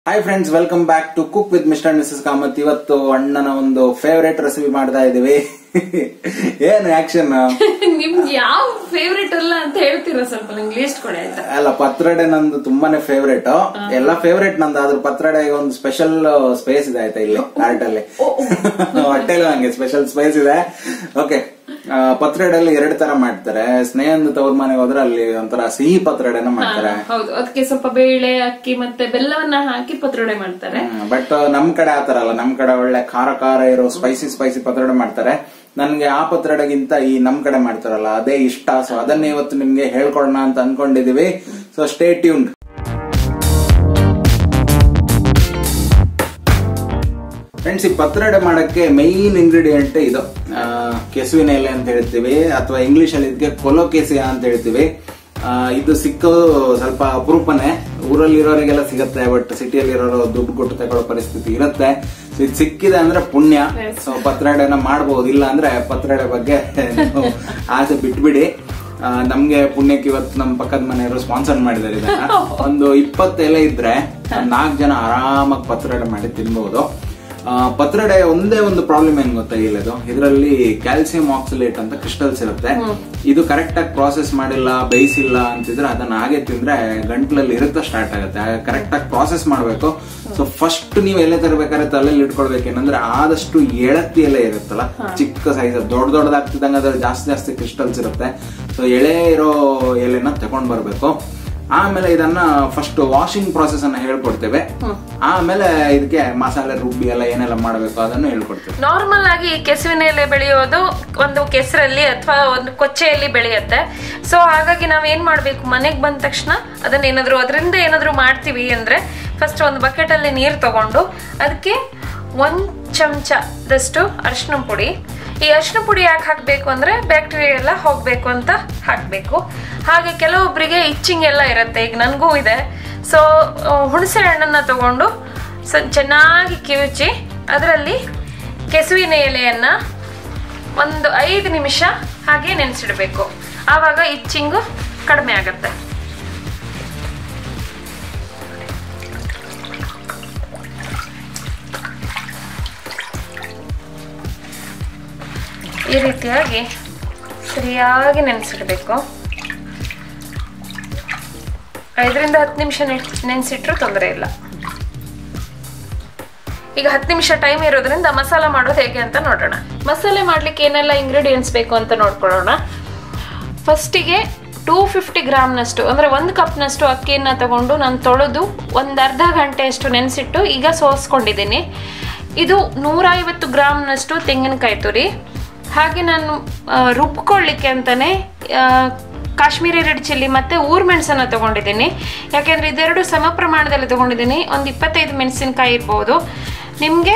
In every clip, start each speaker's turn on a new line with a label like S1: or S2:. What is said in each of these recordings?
S1: Hi friends welcome back to cook with mister missus Kamath ಇವತ್ತು ಅಣ್ಣನ ಒಂದು ಫೇವರೇಟ್ ರೆಸಿಪಿ ಮಾಡ್ತಾ ಇದೀವಿ ಏನು ಆಕ್ಷನ್
S2: ನಿಮ್ಗೆ ಯಾವ ಫೇವ್ರೇಟ್ ಅಲ್ಲ ಅಂತ ಹೇಳ್ತೀರಾ ಸ್ವಲ್ಪ ನಂಗೆ ಲಿಸ್ಟ್ ಕೊಡಿ ಆಯ್ತಾ
S1: ಅಲ್ಲ ಪತ್ರಡೆ ನಂದು ತುಂಬಾನೇ ಫೇವರೇಟ್ ಎಲ್ಲ ಫೇವರೇಟ್ ನಂದು ಅದ್ರ ಪತ್ರಡೆಗೆ ಒಂದು ಸ್ಪೆಷಲ್ ಸ್ಪೇಸ್ ಇದೆ ಆಯ್ತಾ ಇಲ್ಲಿ ಹಾರ್ಟ್ ಅಲ್ಲಿ ಹೊಟ್ಟೆಲು ಹಂಗೆ ಸ್ಪೆಷಲ್ ಸ್ಪೇಸ್ ಇದೆ ಓಕೆ ಪತ್ರಡೆಯಲ್ಲಿ ಎರಡು ತರ ಮಾಡ್ತಾರೆ ಸ್ನೇಹದ ತವ್ರ ಮನೆಗೆ ಹೋದ್ರೆ ಅಲ್ಲಿ ಒಂಥರ ಸಿಹಿ ಪತ್ರಡೆನ ಮಾಡ್ತಾರೆ
S2: ಹೌದು ಅದಕ್ಕೆ ಸ್ವಲ್ಪ ಬೇಳೆ ಅಕ್ಕಿ ಮತ್ತೆ ಬೆಲ್ಲವನ್ನ ಹಾಕಿ ಪತ್ರೊಡೆ ಮಾಡ್ತಾರೆ
S1: ಬಟ್ ನಮ್ ಕಡೆ ಆತರ ಅಲ್ಲ ನಮ್ ಕಡೆ ಒಳ್ಳೆ ಖಾರ ಖಾರ ಇರೋ ಸ್ಪೈಸಿ ಸ್ಪೈಸಿ ಪತ್ರೊಡೆ ಮಾಡ್ತಾರೆ ನನ್ಗೆ ಆ ಪತ್ರೊಡೆಗಿಂತ ಈ ನಮ್ ಕಡೆ ಮಾಡ್ತಾರಲ್ಲ ಅದೇ ಇಷ್ಟ ಸೊ ಅದನ್ನೇ ಇವತ್ತು ನಿಮ್ಗೆ ಹೇಳ್ಕೊಡೋಣ ಅಂತ ಅನ್ಕೊಂಡಿದೀವಿ ಸೊ ಸ್ಟೇ ಟ್ಯೂನ್ ಫ್ರೆಂಡ್ಸ್ ಈ ಪತ್ರೊಡೆ ಮಾಡಕ್ಕೆ ಮೈನ್ ಇಂಗ್ರೀಡಿಯೆಂಟ್ ಇದು ಆ, ಕೆಸುವಿನ ಎಲೆ ಅಂತ ಹೇಳ್ತೀವಿ ಅಥವಾ ಇಂಗ್ಲಿಷ್ ಅಲ್ಲಿ ಇದಕ್ಕೆ ಕೊಲೋಕೆಸಿಯಾ ಅಂತ ಹೇಳ್ತೀವಿ ಆ, ಇದು ಸಿಕ್ಕೋದು ಸ್ವಲ್ಪ ಅಪರೂಪನೇ ಊರಲ್ಲಿರೋರಿಗೆಲ್ಲ ಸಿಗತ್ತೆ ಬಟ್ ಸಿಟಿಯಲ್ಲಿ ಇರೋರು ದುಡ್ಡು ಕೊಟ್ಟು ತಗೊಳ್ಳೋ ಪರಿಸ್ಥಿತಿ ಇರುತ್ತೆ So ಇದು ಸಿಕ್ಕಿದೆ ಅಂದ್ರೆ ಪುಣ್ಯ
S2: Yes.
S1: ಸೊ ಪತ್ರೊಡೆನ ಮಾಡಬಹುದು ಇಲ್ಲ ಅಂದ್ರೆ ಪತ್ರೊಡೆ ಬಗ್ಗೆ ನೀವು ಆಸೆ ಬಿಟ್ಬಿಡಿ ಆ, ನಮ್ಗೆ ಪುಣ್ಯಕ್ಕೆ ಇವತ್ತು ನಮ್ಮ ಪಕ್ಕದ ಮನೆಯವರು ಸ್ಪಾನ್ಸರ್ ಮಾಡಿದ್ದಾರೆ ಇದನ್ನ ಒಂದು ಇಪ್ಪತ್ತು ಎಲೆ ಇದ್ರೆ ನಾಲ್ಕು ಜನ ಆರಾಮಾಗಿ ಪತ್ರೊಡೆ ಮಾಡಿ ತಿನ್ಬಹುದು ಆ, ಪತ್ರೊಡೆ ಒಂದೇ ಒಂದು ಪ್ರಾಬ್ಲಮ್ ಏನ್ ಗೊತ್ತಾ ಇಲ್ಲದು ಇದರಲ್ಲಿ ಕ್ಯಾಲ್ಸಿಯಂ ಆಕ್ಸಿಲೇಟ್ ಅಂತ ಕ್ರಿಸ್ಟಲ್ಸ್ ಇರುತ್ತೆ ಇದು ಕರೆಕ್ಟ್ ಆಗಿ ಪ್ರಾಸೆಸ್ ಮಾಡಿಲ್ಲ ಬೇಯಿಸಿಲ್ಲ ಅಂತಿದ್ರೆ ಅದನ್ನ ಹಾಗೆ ತಿಂದ್ರೆ ಗಂಟ್ಲಲ್ಲಿ ಇರುತ್ತ ಸ್ಟಾರ್ಟ್ ಆಗುತ್ತೆ ಕರೆಕ್ಟ್ ಆಗಿ ಪ್ರಾಸೆಸ್ ಮಾಡಬೇಕು ಸೊ ಫಸ್ಟ್ ನೀವು ಎಲೆ ತರಬೇಕಾದ್ರೆ ತಲೆಯಲ್ಲಿ ಇಟ್ಕೊಳ್ಬೇಕು ಏನಂದ್ರೆ ಆದಷ್ಟು ಎಳತಿ ಎಲೆ ಇರುತ್ತಲ್ಲ ಚಿಕ್ಕ ಸೈಜ್ ದೊಡ್ಡ ದೊಡ್ಡದಾಗ್ತಿದ್ದಂಗೆ ಅದ್ರಲ್ಲಿ ಜಾಸ್ತಿ ಜಾಸ್ತಿ ಕ್ರಿಸ್ಟಲ್ಸ್ ಇರುತ್ತೆ ಸೊ ಎಳೆ ಇರೋ ಎಲೆನ ತಗೊಂಡ್ ಬರ್ಬೇಕು ಆಮೇಲೆ ಇದನ್ನ ಫಸ್ಟ್ ವಾಷಿಂಗ್ ಪ್ರಾಸೆಸ್ ಅನ್ನ ಹೇಳ್ಕೊಡ್ತೇವೆ ಆಮೇಲೆ ಇದಕ್ಕೆ ಮಸಾಲೆ ರುಬ್ಬಿ ಎಲ್ಲ ಏನೆಲ್ಲ ಮಾಡಬೇಕು ಅದನ್ನು ಹೇಳ್ಕೊಡ್ತೇವೆ
S2: ನಾರ್ಮಲ್ ಆಗಿ ಕೆಸುವಿನ ಎಲೆ ಬೆಳೆಯೋದು ಒಂದು ಕೆಸರಲ್ಲಿ ಅಥವಾ ಒಂದು ಕೊಚ್ಚೆಯಲ್ಲಿ ಬೆಳೆಯುತ್ತೆ ಸೊ ಹಾಗಾಗಿ ನಾವ್ ಏನ್ ಮಾಡ್ಬೇಕು ಮನೆಗೆ ಬಂದ ತಕ್ಷಣ ಅದನ್ನ ಏನಾದ್ರು ಅದರಿಂದ ಏನಾದ್ರು ಮಾಡ್ತೀವಿ ಅಂದ್ರೆ ಫಸ್ಟ್ ಒಂದು ಬಕೆಟ್ ಅಲ್ಲಿ ನೀರು ತಗೊಂಡು ಅದಕ್ಕೆ ಒಂದ್ ಚಮಚದಷ್ಟು ಅರಿಶಿನ ಪುಡಿ ಈ ಅರಿಶಿನ ಪುಡಿ ಯಾಕೆ ಹಾಕಬೇಕು ಅಂದ್ರೆ ಬ್ಯಾಕ್ಟೀರಿಯಾ ಎಲ್ಲ ಹೋಗ್ಬೇಕು ಅಂತ ಹಾಕಬೇಕು ಹಾಗೆ ಕೆಲವೊಬ್ಬರಿಗೆ ಇಚ್ಚಿಂಗ್ ಎಲ್ಲ ಇರುತ್ತೆ ಈಗ ನನಗೂ ಇದೆ ಸೊ ಹುಣಸೆ ಹಣ್ಣನ್ನ ತಗೊಂಡು ಸ ಚೆನ್ನಾಗಿ ಕಿವುಚಿ ಅದರಲ್ಲಿ ಕೆಸುವಿನ ಎಲೆಯನ್ನ ಒಂದು ಐದು ನಿಮಿಷ ಹಾಗೆ ನೆನೆಸಿಡಬೇಕು ಆವಾಗ ಇಚ್ಚಿಂಗು ಕಡಿಮೆ ಆಗತ್ತೆ ಈ ರೀತಿಯಾಗಿ ಸರಿಯಾಗಿ ನೆನೆಸಿಡಬೇಕು ಐದರಿಂದ ಹತ್ತು ನಿಮಿಷ ನೆನೆಸಿಟ್ರು ತೊಂದರೆ ಇಲ್ಲ ಈಗ ಹತ್ತು ನಿಮಿಷ ಟೈಮ್ ಇರೋದ್ರಿಂದ ಮಸಾಲ ಮಾಡೋದು ಹೇಗೆ ಅಂತ ನೋಡೋಣ ಮಸಾಲೆ ಮಾಡ್ಲಿಕ್ಕೆ ಏನೆಲ್ಲ ಇಂಗ್ರೀಡಿಯೆಂಟ್ಸ್ ಬೇಕು ಅಂತ ನೋಡ್ಕೊಳ್ಳೋಣ ಫಸ್ಟಿಗೆ ಟೂ ಫಿಫ್ಟಿ ಗ್ರಾಮ್ನಷ್ಟು ಅಂದರೆ ಒಂದು ಕಪ್ನಷ್ಟು ಅಕ್ಕಿಯನ್ನು ತಗೊಂಡು ನಾನು ತೊಳೆದು ಒಂದು ಅರ್ಧ ಗಂಟೆಯಷ್ಟು ನೆನೆಸಿಟ್ಟು ಈಗ ಸೋಸ್ಕೊಂಡಿದ್ದೀನಿ ಇದು ನೂರೈವತ್ತು ಗ್ರಾಮ್ನಷ್ಟು ತೆಂಗಿನಕಾಯಿ ತುರಿ ಹಾಗೆ ನಾನು ಆ, ರುಬ್ಕೊಳ್ಳಿಕ್ಕೆ ಅಂತಲೇ ಕಾಶ್ಮೀರಿ ರೆಡ್ ಚಿಲ್ಲಿ ಮತ್ತು ಊರ್ ಮೆಣಸನ್ನು ತಗೊಂಡಿದ್ದೀನಿ ಯಾಕೆಂದರೆ ಇದೆರಡು ಸಮ ಪ್ರಮಾಣದಲ್ಲಿ ತಗೊಂಡಿದ್ದೀನಿ ಒಂದು ಇಪ್ಪತ್ತೈದು ಮೆಣಸಿನಕಾಯಿ ಇರ್ಬೋದು ನಿಮಗೆ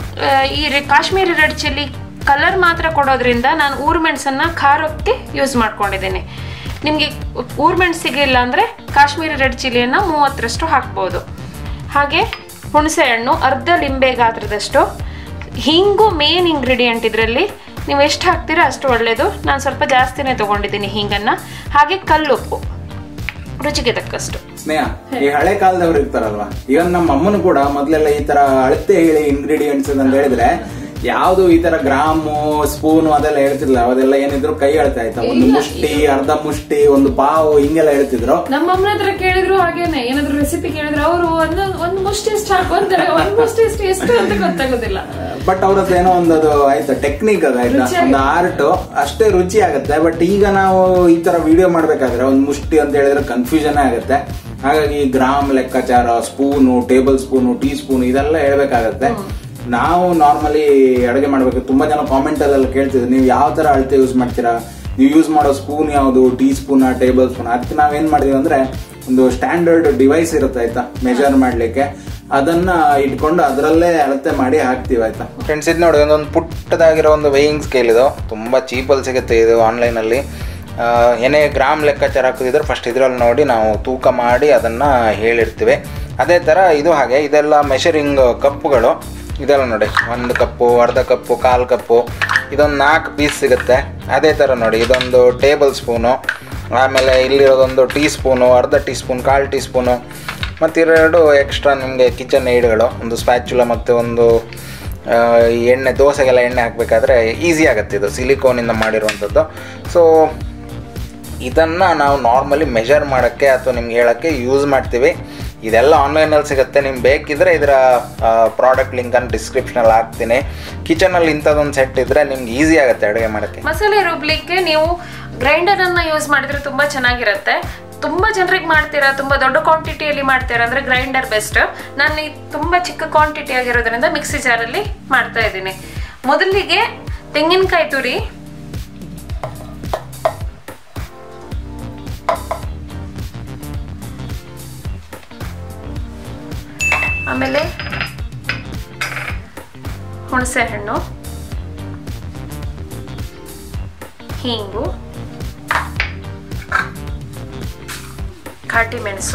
S2: ಈ ರೆ- ಕಾಶ್ಮೀರಿ ರೆಡ್ ಚಿಲ್ಲಿ ಕಲರ್ ಮಾತ್ರ ಕೊಡೋದ್ರಿಂದ ನಾನು ಊರ್ ಮೆಣಸನ್ನು ಖಾರಕ್ಕೆ ಯೂಸ್ ಮಾಡ್ಕೊಂಡಿದ್ದೀನಿ ನಿಮಗೆ ಊರ್ ಮೆಣಸು ಸಿಗಲಿಲ್ಲ ಅಂದರೆ ಕಾಶ್ಮೀರಿ ರೆಡ್ ಚಿಲ್ಲಿಯನ್ನು ಮೂವತ್ತರಷ್ಟು ಹಾಕ್ಬೋದು ಹಾಗೆ ಹುಣಸೆ ಹಣ್ಣು ಅರ್ಧ ಲಿಂಬೆ ಗಾತ್ರದಷ್ಟು ಹಿಂಗು ಮೇನ್ ಇಂಗ್ರೀಡಿಯೆಂಟ್ ಇದರಲ್ಲಿ ನೀವು ಎಷ್ಟು ಹಾಕ್ತೀರಾ ಅಷ್ಟು ಒಳ್ಳೆಯದು ನಾನು ಸ್ವಲ್ಪ ಜಾಸ್ತಿನೇ ತಗೊಂಡಿದ್ದೀನಿ ಹಿಂಗನ್ನು ಹಾಗೆ ಕಲ್ಲುಪ್ಪು ರುಚಿಗೆ ತಕ್ಕಷ್ಟು
S1: ಸ್ನೇಹ ಈ ಹಳೆ ಕಾಲದವ್ರು ಇರ್ತಾರಲ್ವಾ ಇವನ್ ನಮ್ಮ ಅಮ್ಮನು ಕೂಡ ಮೊದ್ಲೆಲ್ಲ ಈ ತರ ಅಳತೆ ಹೇಳಿ ಇಂಗ್ರೀಡಿಯೆಂಟ್ಸ್ ಅಂತ ಹೇಳಿದ್ರೆ ಯಾವ್ದು ಈ ತರ ಗ್ರಾಮು ಸ್ಪೂನು ಅದೆಲ್ಲ ಹೇಳ್ತಿರ್ಲಿಲ್ಲ ಅದೆಲ್ಲ ಏನಿದ್ರು ಕೈ ಅಳತೆ ಆಯ್ತಾ ಒಂದು ಮುಷ್ಟಿ ಅರ್ಧ ಮುಷ್ಟಿ ಒಂದು ಪಾವು ಹಿಂಗೆಲ್ಲ ಹೇಳ್ತಿದ್ರು
S2: ನಮ್ಮ ಅಮ್ಮನ ಹತ್ರ ಕೇಳಿದ್ರು ಹಾಗೇನೆ ಏನಾದ್ರು ರೆಸಿಪಿ ಕೇಳಿದ್ರು ಅವರು ಒಂದು ಒಂದು ಮುಷ್ಟಿ ಎಷ್ಟು ಹಾಕು ಅಂತಾರೆ ಒಂದು ಮುಷ್ಟಿ ಎಷ್ಟು ಎಷ್ಟು ಅಂತ ಗೊತ್ತಾಗೋದಿಲ್ಲ
S1: ಬಟ್ ಅವ್ರದ್ದು ಏನೋ ಒಂದು ಅದು ಆಯ್ತಾ ಟೆಕ್ನಿಕ್ ಅದು ಆಯ್ತಾ ಒಂದು ಆರ್ಟ್ ಅಷ್ಟೇ ರುಚಿ ಆಗುತ್ತೆ ಬಟ್ ಈಗ ನಾವು ಈ ತರ ವಿಡಿಯೋ ಮಾಡ್ಬೇಕಾದ್ರೆ ಒಂದು ಮುಷ್ಟಿ ಅಂತ ಹೇಳಿದ್ರೆ ಕನ್ಫ್ಯೂಷನ್ ಆಗುತ್ತೆ ಹಾಗಾಗಿ ಗ್ರಾಮ್ ಲೆಕ್ಕಾಚಾರ spoon tablespoon teaspoon ಇದೆಲ್ಲ ಹೇಳ್ಬೇಕಾಗತ್ತೆ ನಾವು ನಾರ್ಮಲಿ ಅಡುಗೆ ಮಾಡ್ಬೇಕು ತುಂಬಾ ಜನ ಕಾಮೆಂಟ್ ಅಲ್ಲೆಲ್ಲ ಕೇಳ್ತಿದ್ರು ನೀವು ಯಾವ ತರ ಅಳತೆ ಯೂಸ್ ಮಾಡ್ತೀರಾ ನೀವು ಯೂಸ್ ಮಾಡೋ ಸ್ಪೂನ್ ಯಾವುದು ಟೀ ಸ್ಪೂನ್ ಟೇಬಲ್ ಸ್ಪೂನ್ ಅದಕ್ಕೆ ನಾವೇನ್ ಮಾಡಿದೀವಿ ಅಂದ್ರೆ ಒಂದು ಸ್ಟ್ಯಾಂಡರ್ಡ್ ಡಿವೈಸ್ ಇರುತ್ತೆ ಆಯ್ತಾ ಮೆಜರ್ ಮಾಡ್ಲಿಕ್ಕೆ ಅದನ್ನ ಇಟ್ಕೊಂಡು ಅದರಲ್ಲೇ ಅಳತೆ ಮಾಡಿ ಹಾಕ್ತಿವಿ ಆಯ್ತಾ ಫ್ರೆಂಡ್ಸ್ ಇದು ನೋಡಿ ಒಂದೊಂದು ಪುಟ್ಟದಾಗಿರೋ ಒಂದು ವೇಯಿಂಗ್ ಸ್ಕೇಲ್ ಇದು ತುಂಬಾ ಚೀಪಲ್ಲಿ ಸಿಗುತ್ತೆ ಇದು ಆನ್ಲೈನ್ ಅಲ್ಲಿ ಆ, ಏನೇ ಗ್ರಾಮ್ ಲೆಕ್ಕಾಚಾರ ಹಾಕೋದಿದ್ರೆ ಫಸ್ಟ್ ಇದರಲ್ಲಿ ನೋಡಿ ನಾವು ತೂಕ ಮಾಡಿ ಅದನ್ನ ಹೇಳಿರ್ತೀವಿ ಅದೇ ತರ ಇದು ಹಾಗೆ ಇದೆಲ್ಲ ಮೆಷರಿಂಗ್ ಕಪ್ಪುಗಳು ಇದೆಲ್ಲ ನೋಡಿ ಒಂದು ಕಪ್ಪು ಅರ್ಧ ಕಪ್ಪು ಕಾಲು ಕಪ್ಪು ಇದೊಂದು ನಾಲ್ಕು ಪೀಸ್ ಸಿಗುತ್ತೆ ಅದೇ ಥರ ನೋಡಿ ಇದೊಂದು ಟೇಬಲ್ ಸ್ಪೂನು ಆಮೇಲೆ ಇಲ್ಲಿರೋದೊಂದು ಟೀ ಸ್ಪೂನು ಅರ್ಧ ಟೀ ಸ್ಪೂನ್ ಕಾಲು ಟೀ ಸ್ಪೂನು ಮತ್ತು ಎರಡು ಎಕ್ಸ್ಟ್ರಾ ನಿಮಗೆ ಕಿಚನ್ ಏಡ್ಗಳು ಒಂದು ಸ್ಪ್ಯಾಚುಲ ಮತ್ತು ಒಂದು ಆ, ಈ ಎಣ್ಣೆ ದೋಸೆಗೆಲ್ಲ ಎಣ್ಣೆ ಹಾಕಬೇಕಾದ್ರೆ ಈಸಿ ಆಗುತ್ತೆ ಇದು ಸಿಲಿಕೋನಿಂದ ಮಾಡಿರುವಂಥದ್ದು ಸೊ ಇದನ್ನು ನಾವು ನಾರ್ಮಲಿ ಮೆಷರ್ ಮಾಡೋಕ್ಕೆ ಅಥವಾ ನಿಮ್ಗೆ ಹೇಳೋಕ್ಕೆ ಯೂಸ್ ಮಾಡ್ತೀವಿ ಇದೆಲ್ಲ ಆನ್ಲೈನಲ್ಲಿ ಸಿಗುತ್ತೆ ನಿಮ್ಗೆ ಬೇಕಿದ್ರೆ ಇದರ ಪ್ರಾಡಕ್ಟ್ ಲಿಂಕನ್ನು ಡಿಸ್ಕ್ರಿಪ್ಷನಲ್ಲಿ ಹಾಕ್ತೀನಿ ಕಿಚನಲ್ಲಿ ಇಂಥದ್ದೊಂದು ಸೆಟ್ ಇದ್ದರೆ ನಿಮ್ಗೆ ಈಸಿ ಆಗುತ್ತೆ ಅಡುಗೆ ಮಾಡೋಕ್ಕೆ
S2: ಮಸಾಲೆ ರುಬ್ಲಿಕ್ಕೆ ನೀವು ಗ್ರೈಂಡರ್ ಅನ್ನ ಯೂಸ್ ಮಾಡಿದ್ರೆ ತುಂಬಾ ಚೆನ್ನಾಗಿರುತ್ತೆ ತುಂಬಾ ಜನರಿಗೆ ಮಾಡ್ತೀರಾ ತುಂಬಾ ದೊಡ್ಡ ಕ್ವಾಂಟಿಟಿಯಲ್ಲಿ ಮಾಡ್ತೀರಾ ಅಂದ್ರೆ ಗ್ರೈಂಡರ್ ಬೆಸ್ಟ್ ನಾನು ಈ ತುಂಬಾ ಚಿಕ್ಕ ಕ್ವಾಂಟಿಟಿ ಆಗಿರೋದ್ರಿಂದ ಮಿಕ್ಸಿ ಜಾರಲ್ಲಿ ಮಾಡ್ತಾ ಇದ್ದೀನಿ ಮೊದಲಿಗೆ ತೆಂಗಿನಕಾಯಿ ತುರಿ ಆಮೇಲೆ ಹುಣಸೆ ಹಣ್ಣು ಹಿಂಗು ಕಾಟಿ ಮೆಣಸು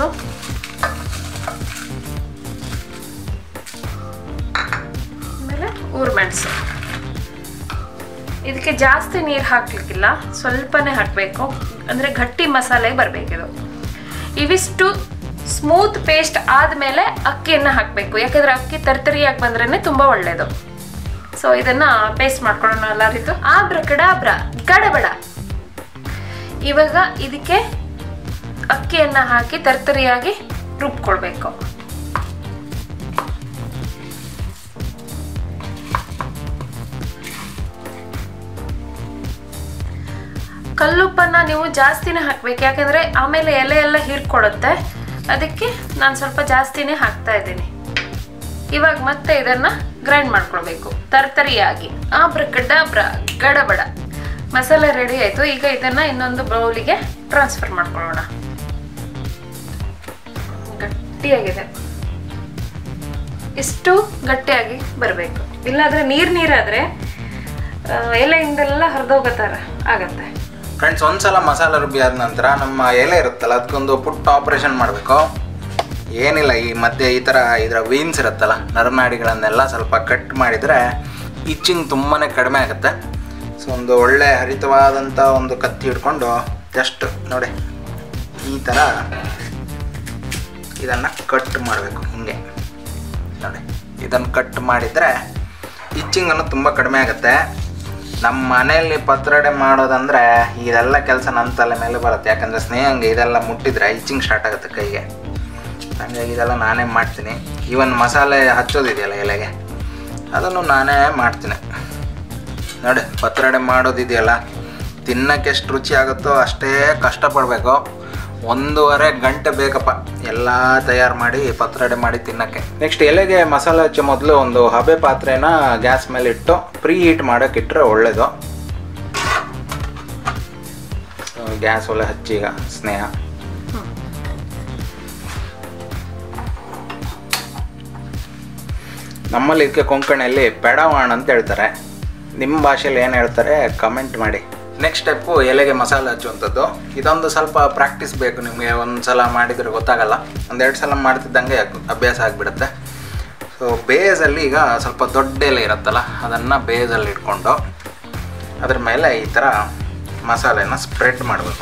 S2: ಆಮೇಲೆ ಊರು ಮೆಣಸು ಇದಕ್ಕೆ ಜಾಸ್ತಿ ನೀರು ಹಾಕ್ಲಿಕ್ಕಿಲ್ಲ ಸ್ವಲ್ಪನೇ ಹಾಕಬೇಕು ಅಂದರೆ ಗಟ್ಟಿ ಮಸಾಲೆ ಬರಬೇಕಿದು ಇವಿಷ್ಟು ಸ್ಮೂತ್ ಪೇಸ್ಟ್ ಆದಮೇಲೆ ಅಕ್ಕಿಯನ್ನು ಹಾಕಬೇಕು ಯಾಕಂದ್ರೆ ಅಕ್ಕಿ ತರ್ತರಿಯಾಗಿ ಬಂದ್ರೇ ತುಂಬ ಒಳ್ಳೆಯದು ಸೊ ಇದನ್ನ ಪೇಸ್ಟ್ ಮಾಡ್ಕೊಳ್ಳೋಣ ಎಲ್ಲರಿಗೂ ಆಬ್ರ ಕಡಾಬ್ರ ಗಡಬಡ ಇವಾಗ ಇದಕ್ಕೆ ಅಕ್ಕಿಯನ್ನ ಹಾಕಿ ತರ್ತರಿಯಾಗಿ ರುಬ್ಕೊಳ್ಬೇಕು ಕಲ್ಲುಪ್ಪನ್ನ ನೀವು ಜಾಸ್ತಿನೇ ಹಾಕ್ಬೇಕು ಯಾಕಂದ್ರೆ ಆಮೇಲೆ ಎಲೆ ಎಲ್ಲ ಹೀರ್ಕೊಡುತ್ತೆ ಅದಕ್ಕೆ ನಾನು ಸ್ವಲ್ಪ ಜಾಸ್ತಿನೇ ಹಾಕ್ತಾ ಇದ್ದೀನಿ ಇವಾಗ ಮತ್ತೆ ಇದನ್ನ ಗ್ರೈಂಡ್ ಮಾಡ್ಕೊಳ್ಬೇಕು ತರ್ತರಿಯಾಗಿ ಆಬ್ರ ಗಡ್ಡಾಬ್ರ ಗಡಬಡ ಮಸಾಲೆ ರೆಡಿ ಆಯ್ತು ಈಗ ಇದನ್ನ ಇನ್ನೊಂದು ಬೌಲಿಗೆ ಟ್ರಾನ್ಸ್ಫರ್ ಮಾಡ್ಕೊಳ್ಳೋಣ ಗಟ್ಟಿಯಾಗಿದೆ ಇಷ್ಟು ಗಟ್ಟಿಯಾಗಿ ಬರಬೇಕು ಇಲ್ಲಾಂದ್ರೆ ನೀರ್ ನೀರಾದ್ರೆ ಆ, ಎಲೆಯಿಂದೆಲ್ಲ ಹರಿದೋಗೋ ಆಗತ್ತೆ
S1: ಫ್ರೆಂಡ್ಸ್ ಒಂದ್ಸಲ ಮಸಾಲೆ ರುಬ್ಬಿ ಆದ ನಂತರ ನಮ್ಮ ಎಲೆ ಇರುತ್ತಲ್ಲ ಅದಕ್ಕೊಂದು ಪುಟ್ಟ ಆಪ್ರೇಷನ್ ಮಾಡಬೇಕು ಏನಿಲ್ಲ ಈ ಮಧ್ಯೆ ಈ ಥರ ಇದರ ವೀನ್ಸ್ ಇರುತ್ತಲ್ಲ ನರನಾಡಿಗಳನ್ನೆಲ್ಲ ಸ್ವಲ್ಪ ಕಟ್ ಮಾಡಿದರೆ ಇಚ್ಚಿಂಗ್ ತುಂಬಾ ಕಡಿಮೆ ಆಗುತ್ತೆ ಸೊ ಒಂದು ಒಳ್ಳೆ ಹರಿತವಾದಂಥ ಒಂದು ಕತ್ತಿ ಹಿಡ್ಕೊಂಡು ಜಸ್ಟ್ ನೋಡಿ ಈ ಥರ ಇದನ್ನು ಕಟ್ ಮಾಡಬೇಕು ಹಿಂಗೆ ನೋಡಿ ಇದನ್ನು ಕಟ್ ಮಾಡಿದರೆ ಇಚ್ಚಿಂಗನ್ನು ತುಂಬ ಕಡಿಮೆ ಆಗುತ್ತೆ ನಮ್ಮ ಮನೆಯಲ್ಲಿ ಪತ್ರೊಡೆ ಮಾಡೋದಂದ್ರೆ ಇದೆಲ್ಲ ಕೆಲಸ ನನ್ನ ತಲೆ ಮೇಲೆ ಬರುತ್ತೆ ಯಾಕಂದರೆ ಸ್ನೇಹಂಗೆ ಇದೆಲ್ಲ ಮುಟ್ಟಿದ್ರೆ ಇಚ್ಚಿಂಗ್ ಸ್ಟಾರ್ಟ್ ಆಗುತ್ತೆ ಕೈಗೆ ಹಂಗಾಗಿ ಇದೆಲ್ಲ ನಾನೇ ಮಾಡ್ತೀನಿ ಈವನ್ ಮಸಾಲೆ ಹಚ್ಚೋದಿದೆಯಲ್ಲ ಎಲೆಗೆ ಅದನ್ನು ನಾನೇ ಮಾಡ್ತೀನಿ ನೋಡಿ ಪತ್ರೊಡೆ ಮಾಡೋದಿದೆಯಲ್ಲ ತಿನ್ನಕ್ಕೆ ಎಷ್ಟು ರುಚಿ ಆಗುತ್ತೋ ಅಷ್ಟೇ ಕಷ್ಟಪಡಬೇಕು ಒಂದೂವರೆ ಗಂಟೆ ಬೇಕಪ್ಪ ಎಲ್ಲ ತಯಾರು ಮಾಡಿ ಪತ್ರೊಡೆ ಮಾಡಿ ತಿನ್ನಕ್ಕೆ ನೆಕ್ಸ್ಟ್ ಎಲೆಗೆ ಮಸಾಲೆ ಹಚ್ಚೋ ಮೊದಲು ಒಂದು ಹಬೆ ಪಾತ್ರೆನ ಗ್ಯಾಸ್ ಮೇಲೆ ಇಟ್ಟು ಪ್ರೀ ಹೀಟ್ ಮಾಡೋಕೆ ಇಟ್ಟರೆ ಒಳ್ಳೆಯದು ಗ್ಯಾಸ್ ಒಲೆ ಹಚ್ಚಿ ಈಗ ಸ್ನೇಹ ನಮ್ಮಲ್ಲಿ ಇದಕ್ಕೆ ಕೊಂಕಣಿಯಲ್ಲಿ ಪೆಡವಾಣ್ ಅಂತ ಹೇಳ್ತಾರೆ ನಿಮ್ಮ ಭಾಷೆಯಲ್ಲಿ ಏನು ಹೇಳ್ತಾರೆ ಕಮೆಂಟ್ ಮಾಡಿ ನೆಕ್ಸ್ಟ್ ಸ್ಟೆಪ್ಪು ಎಲೆಗೆ ಮಸಾಲೆ ಹಚ್ಚುವಂಥದ್ದು ಇದೊಂದು ಸ್ವಲ್ಪ ಪ್ರಾಕ್ಟೀಸ್ ಬೇಕು ನಿಮಗೆ ಒಂದು ಸಲ ಮಾಡಿದರೆ ಗೊತ್ತಾಗಲ್ಲ ಒಂದೆರಡು ಸಲ ಮಾಡ್ತಿದ್ದಂಗೆ ಅಭ್ಯಾಸ ಆಗಿಬಿಡುತ್ತೆ ಸೊ ಬೇಸಲ್ಲಿ ಈಗ ಸ್ವಲ್ಪ ದೊಡ್ಡ ಎಲೆ ಇರುತ್ತಲ್ಲ ಅದನ್ನು ಬೇಸಲ್ಲಿ ಇಟ್ಕೊಂಡು ಅದ್ರ ಮೇಲೆ ಈ ಥರ ಮಸಾಲೆನ ಸ್ಪ್ರೆಡ್ ಮಾಡಬೇಕು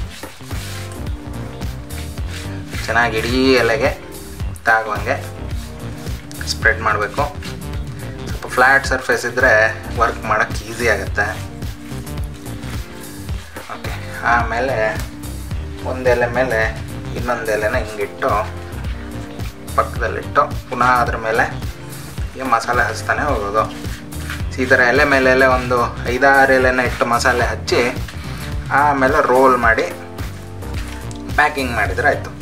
S1: ಚೆನ್ನಾಗಿ ಇಡೀ ಎಲೆಗೆ ತಾಗುವಂಗೆ ಸ್ಪ್ರೆಡ್ ಮಾಡಬೇಕು ಸ್ವಲ್ಪ ಫ್ಲ್ಯಾಟ್ ಸರ್ಫೇಸ್ ಇದ್ದರೆ ವರ್ಕ್ ಮಾಡೋಕ್ಕೆ ಈಸಿ ಆಗುತ್ತೆ ಓಕೆ ಆಮೇಲೆ ಒಂದು ಎಲೆ ಮೇಲೆ ಇನ್ನೊಂದು ಎಲೆನ ಹಿಂಗಿಟ್ಟು ಪಕ್ಕದಲ್ಲಿಟ್ಟು ಪುನಃ ಅದ್ರ ಮೇಲೆ ಈ ಮಸಾಲೆ ಹಚ್ತಾನೆ ಹೋಗೋದು ಈ ಥರ ಎಲೆ ಮೇಲೆ ಎಲೆ ಒಂದು ಐದಾರು ಎಲೆನ ಇಟ್ಟು ಮಸಾಲೆ ಹಚ್ಚಿ ಆಮೇಲೆ ರೋಲ್ ಮಾಡಿ ಪ್ಯಾಕಿಂಗ್ ಮಾಡಿದರೆ ಆಯಿತು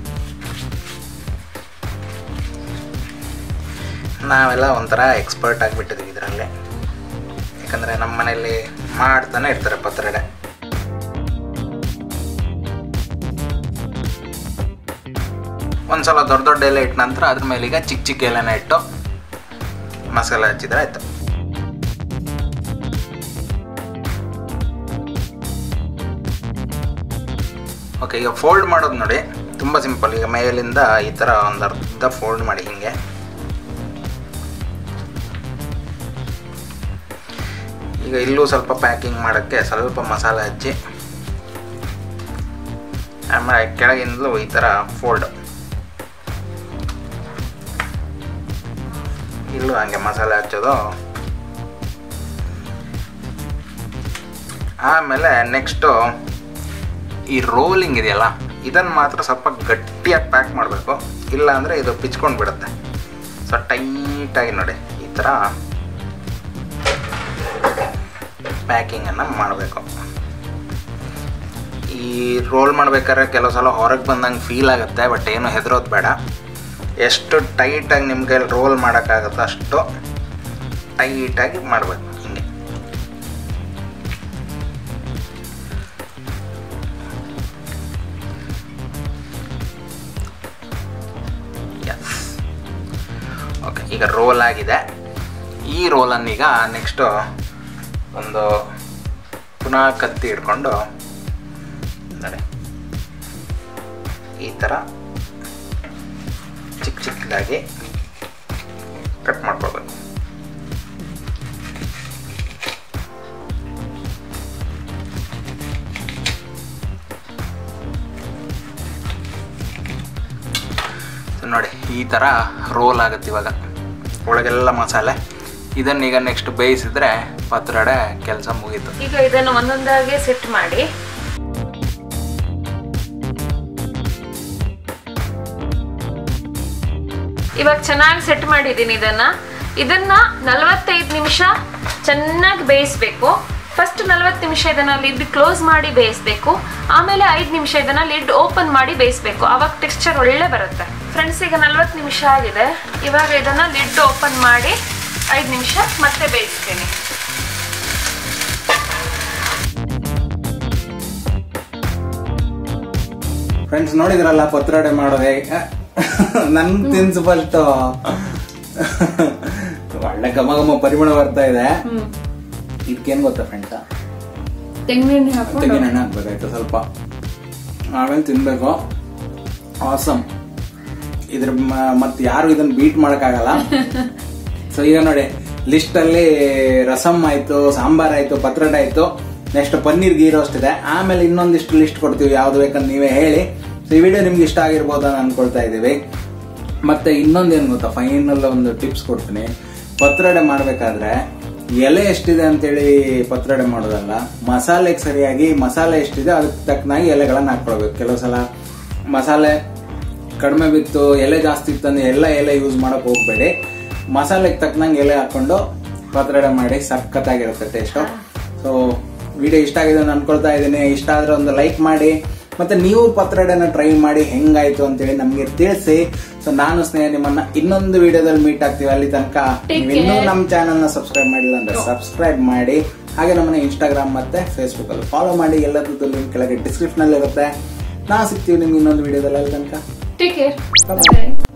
S1: ನಾವೆಲ್ಲ ಒಂಥರ ಎಕ್ಸ್ಪರ್ಟ್ ಆಗಿಬಿಟ್ಟಿದ್ದೀವಿ ಇದರಲ್ಲಿ ಯಾಕಂದರೆ ನಮ್ಮ ಮನೆಯಲ್ಲಿ ಮಾಡ್ತಾನೆ ಇರ್ತಾರೆ ಪತ್ರೊಡೆ ಒಂದ್ಸಲ ದೊಡ್ಡ ದೊಡ್ಡ ಎಲೆ ಇಟ್ಟ ನಂತರ ಅದ್ರ ಮೇಲೆ ಈಗ ಚಿಕ್ಕ ಚಿಕ್ಕ ಎಲೆನ ಇಟ್ಟು ಮಸಾಲೆ ಹಚ್ಚಿದ್ರೆ ಆಯಿತು ಓಕೆ ಈಗ ಫೋಲ್ಡ್ ಮಾಡೋದು ನೋಡಿ ತುಂಬ ಸಿಂಪಲ್ ಈಗ ಮೇಲಿಂದ ಈ ಥರ ಒಂದು ಅರ್ಧ ಫೋಲ್ಡ್ ಮಾಡಿ ಹಿಂಗೆ ಈಗ ಇಲ್ಲೂ ಸ್ವಲ್ಪ ಪ್ಯಾಕಿಂಗ್ ಮಾಡೋಕ್ಕೆ ಸ್ವಲ್ಪ ಮಸಾಲೆ ಹಚ್ಚಿ ಆಮೇಲೆ ಕೆಳಗಿಂದಲೂ ಈ ಥರ ಫೋಲ್ಡ್ ಇಲ್ಲೂ ಹಂಗೆ ಮಸಾಲೆ ಹಚ್ಚೋದು ಆಮೇಲೆ ನೆಕ್ಸ್ಟು ಈ ರೋಲಿಂಗ್ ಇದೆಯಲ್ಲ ಇದನ್ನು ಮಾತ್ರ ಸ್ವಲ್ಪ ಗಟ್ಟಿಯಾಗಿ ಪ್ಯಾಕ್ ಮಾಡಬೇಕು ಇಲ್ಲ ಅಂದರೆ ಇದು ಪಿಚ್ಕೊಂಡು ಬಿಡುತ್ತೆ ಸೊ ಟೈಟಾಗಿ ನೋಡಿ ಈ ಥರ ಪ್ಯಾಕಿಂಗನ್ನು ಮಾಡಬೇಕು ಈ ರೋಲ್ ಮಾಡ್ಬೇಕಾದ್ರೆ ಕೆಲವು ಸಲ ಹೊರಗೆ ಬಂದಂಗೆ ಫೀಲ್ ಆಗುತ್ತೆ ಬಟ್ ಏನು ಹೆದರೋದು ಬೇಡ ಎಷ್ಟು ಟೈಟಾಗಿ ನಿಮಗೆ ರೋಲ್ ಮಾಡೋಕ್ಕಾಗುತ್ತೋ ಅಷ್ಟು ಟೈಟಾಗಿ ಮಾಡಬೇಕು ಹಿಂಗೆ ಎಸ್ ಓಕೆ ಈಗ ರೋಲ್ ಆಗಿದೆ ಈ ರೋಲನ್ನೀಗ ನೆಕ್ಸ್ಟು ಒಂದು ಪುನಃ ಕತ್ತಿ ಹಿಡ್ಕೊಂಡು ನೋಡಿ ಈ ಥರ ಚಿಕ್ಕ ಚಿಕ್ಕದಾಗಿ ಕಟ್ ಮಾಡ್ಕೊಳ್ಬೇಕು So ನೋಡಿ ಈ ಥರ ರೋಲ್ ಆಗುತ್ತೆ ಇವಾಗ ಒಳಗೆಲ್ಲ ಮಸಾಲೆ ಇದನ್ನೀಗ ನೆಕ್ಸ್ಟ್ ಬೇಯಿಸಿದ್ರೆ ಪತ್ರೊಡೆ ಕೆಲಸ ಮುಗೀತು
S2: ಈಗ ಇದನ್ನು ಒಂದೊಂದಾಗಿ ಸೆಟ್ ಮಾಡಿ ಇವಾಗ ಚೆನ್ನಾಗಿ ಸೆಟ್ ಮಾಡಿದ್ದೀನಿ ಇದನ್ನ ಇದನ್ನ ನಲವತ್ತೈದು ನಿಮಿಷ ಚೆನ್ನಾಗಿ ಬೇಯಿಸ್ಬೇಕು ಫಸ್ಟ್ ನಲವತ್ತು ನಿಮಿಷ ಇದನ್ನ ಲಿಡ್ ಕ್ಲೋಸ್ ಮಾಡಿ ಬೇಯಿಸ್ಬೇಕು ಆಮೇಲೆ ಐದು ನಿಮಿಷ ಇದನ್ನ ಲಿಡ್ ಓಪನ್ ಮಾಡಿ ಬೇಯಿಸ್ಬೇಕು ಅವಾಗ ಟೆಕ್ಸ್ಚರ್ ಒಳ್ಳೆ ಬರುತ್ತೆ ಫ್ರೆಂಡ್ಸ್ ಈಗ ನಲ್ವತ್ತು ನಿಮಿಷ ಆಗಿದೆ ಇವಾಗ ಇದನ್ನ ಲಿಡ್ ಓಪನ್ ಮಾಡಿ ಐದು ನಿಮಿಷ ಮತ್ತೆ ಬೇಯಿಸ್ತೀನಿ
S1: ಫ್ರೆಂಡ್ಸ್ ನೋಡಿದ್ರಲ್ಲ ಪತ್ರೊಡೆ ಮಾಡೋದು ಹೇಗೆ ನನ್ ತಿನ್ಸು ಫಸ್ಟ್ ಒಳ್ಳೆ ಘಮ ಘಮ ಪರಿಮಳ ಬರ್ತಾ ಇದೆ ಇದಕ್ಕೇನ್ ಗೊತ್ತಾ ಫ್ರೆಂಡ್ಸ್
S2: ತೆಂಗಿನೆಣ್ಣೆ ಹಾಕೊಂಡು
S1: ತೆಂಗಿನ ಎಣ್ಣೆ ಹಾಕ್ಬೇಕಾಯ್ತು ಸ್ವಲ್ಪ ಆಮೇಲೆ ತಿನ್ಬೇಕು ಆಸಮ್ ಇದ್ರ ಮ- ಮತ್ತೆ ಯಾರು ಇದನ್ನ ಬೀಟ್ ಮಾಡಕ್ಕಾಗಲ್ಲ ಸೊ ಈಗ ನೋಡಿ ಲಿಸ್ಟ್ ಅಲ್ಲಿ ರಸಮ್ ಆಯ್ತು ಸಾಂಬಾರ್ ಆಯ್ತು ಪತ್ರೊಡೆ ಆಯ್ತು ನೆಕ್ಸ್ಟ್ ಪನ್ನೀರ್ ಗೀ ರೋಸ್ಟ್ ಇದೆ ಆಮೇಲೆ ಇನ್ನೊಂದಿಷ್ಟು ಲಿಸ್ಟ್ ಕೊಡ್ತೀವಿ ಯಾವ್ದು ಬೇಕಂತ ನೀವೇ ಹೇಳಿ ಸೊ ಈ ವಿಡಿಯೋ ನಿಮ್ಗೆ ಇಷ್ಟ ಆಗಿರ್ಬೋದು ಅಂತ ಅನ್ಕೊಳ್ತಾ ಇದೀವಿ ಮತ್ತೆ ಇನ್ನೊಂದೇನು ಗೊತ್ತಾ ಫೈನಲ್ ಒಂದು ಟಿಪ್ಸ್ ಕೊಡ್ತೀನಿ ಪತ್ರೊಡೆ ಮಾಡ್ಬೇಕಾದ್ರೆ ಎಲೆ ಎಷ್ಟಿದೆ ಅಂತೇಳಿ ಪತ್ರೊಡೆ ಮಾಡೋದಲ್ಲ ಮಸಾಲೆಗೆ ಸರಿಯಾಗಿ ಮಸಾಲೆ ಎಷ್ಟಿದೆ ಅದಕ್ಕೆ ತಕ್ಕನಾಗಿ ಎಲೆಗಳನ್ನ ಹಾಕೊಳ್ಬೇಕು ಕೆಲವು ಸಲ ಮಸಾಲೆ ಕಡಿಮೆ ಬಿತ್ತು ಎಲೆ ಜಾಸ್ತಿ ಇತ್ತಂದ್ರೆ ಎಲ್ಲ ಎಲೆ ಯೂಸ್ ಮಾಡಕ್ ಹೋಗ್ಬೇಡಿ ಮಸಾಲೆಗೆ ತಕ್ಕನಂಗೆ ಎಲೆ ಹಾಕೊಂಡು ಪತ್ರೊಡೆ ಮಾಡಿ ಸಖತ್ತಾಗಿರುತ್ತೆ ಟೇಸ್ಟು ಸೊ ವಿಡಿಯೋ ಇಷ್ಟ ಆಗಿದೆ ಅಂತ ಅನ್ಕೊಳ್ತಾ ಇದ್ದೀನಿ ಇಷ್ಟ ಆದ್ರೆ ಒಂದು ಲೈಕ್ ಮಾಡಿ ಮತ್ತೆ ನೀವು ಪತ್ರೊಡೆನ ಟ್ರೈ ಮಾಡಿ ಹೆಂಗಾಯ್ತು ಅಂತೇಳಿ ನಮ್ಗೆ ತಿಳಿಸಿ ಸೊ ನಾನು ಸ್ನೇಹ ನಿಮ್ಮನ್ನ ಇನ್ನೊಂದು ವಿಡಿಯೋದಲ್ಲಿ ಮೀಟ್ ಆಗ್ತೀವಿ ಅಲ್ಲಿ ತನಕ
S2: Take
S1: ನೀವು ಇನ್ನೂ
S2: care.
S1: ನಮ್ಮ ಚಾನಲ್ ನ ಸಬ್ಸ್ಕ್ರೈಬ್ ಮಾಡಿಲ್ಲ ಅಂದ್ರೆ ಸಬ್ಸ್ಕ್ರೈಬ್ ಮಾಡಿ ಹಾಗೆ ನಮ್ಮನ್ನ ಇನ್ಸ್ಟಾಗ್ರಾಮ್ ಮತ್ತೆ ಫೇಸ್ಬುಕ್ ಅಲ್ಲಿ ಫಾಲೋ ಮಾಡಿ ಎಲ್ಲದಕ್ಕೂ ಲಿಂಕ್ ಕೆಳಗೆ ಡಿಸ್ಕ್ರಿಪ್ಷನ್ ಅಲ್ಲಿ ಇರುತ್ತೆ ನಾವು ಸಿಗ್ತೀವಿ ನಿಮ್ಗೆ ಇನ್ನೊಂದು ವಿಡಿಯೋದಲ್ಲಿ ಅಲ್ಲಿ ತನಕ
S2: ಟೇಕ್ ಕೇರ್
S1: Bye-bye.